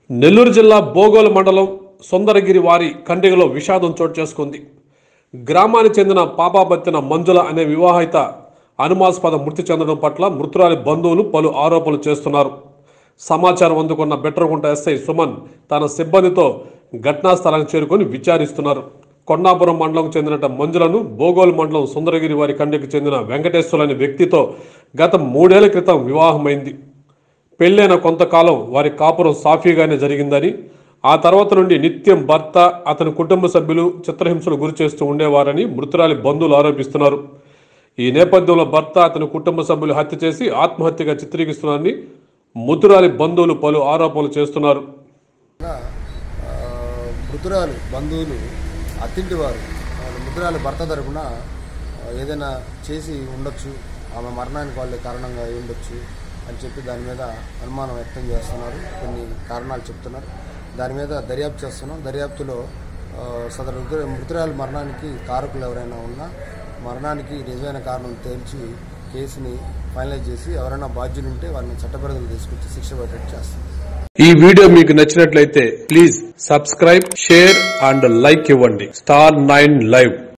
నెల్లూరు జిల్లా బోగోలు మండలం సుందరగిరి వారి కండిగలో విషాదం చోటు చేసుకుంది గ్రామానికి చెందిన పాపాబత్తిన మంజుల అనే వివాహిత అనుమానాస్పద మృతి చెందడం పట్ల మృతురాలి బంధువులు పలు ఆరోపణలు చేస్తున్నారు సమాచారం అందుకున్న బెట్రకుంట ఎస్ఐ సుమన్ తన సిబ్బందితో ఘటనా స్థలానికి చేరుకొని విచారిస్తున్నారు కొండాపురం మండలం చెందిన మంజులను బోగోలు మండలం సుందరగిరి వారి కండికి చెందిన వెంకటేశ్వరు అనే వ్యక్తితో గత మూడేళ్ల క్రితం వివాహమైంది పెళ్ళైన కొంతకాలం వారి కాపురం సాఫీగానే జరిగిందని ఆ తర్వాత నుండి నిత్యం భర్త అతని కుటుంబ సభ్యులు చిత్రహింసలు గురి చేస్తూ ఉండేవారని మృతురాలి బంధువులు ఆరోపిస్తున్నారు ఈ నేపథ్యంలో భర్త అతని కుటుంబ సభ్యులు హత్య చేసి ఆత్మహత్యగా చిత్రీకరిస్తున్నారని మృతురాలి బంధువులు పలు ఆరోపణలు చేస్తున్నారు ఆ, మృతురాలు బంధువులు అత్తింటి వారు వాళ్ళ మృతురాలి భర్త తరపున ఆ, ఏదైనా చేసి ఉండొచ్చు ఆమె మరణానికి వాళ్ళే కారణంగా అయి ఉండొచ్చు అని చెప్పి దాని మీద అనుమానం వ్యక్తం చేస్తున్నారు కొన్ని కారణాలు చెప్తున్నారు దాని మీద దర్యాప్తు చేస్తున్నాం దర్యాప్తులో ఆ, సదరు మృతు- మృతురాలి మరణానికి కారకులు ఎవరైనా ఉన్నా మరణానికి నిజమైన కారణం తేల్చి కేసుని ఫైనలైజ్ చేసి ఎవరైనా బాధ్యులు ఉంటే వారిని చట్టపరిధిలో తీసుకొచ్చి శిక్ష పడేటట్టు చేస్తాం ఈ వీడియో మీకు నచ్చినట్లయితే please subscribe share and like ఇవ్వండి స్టార్ నైన్ లైవ్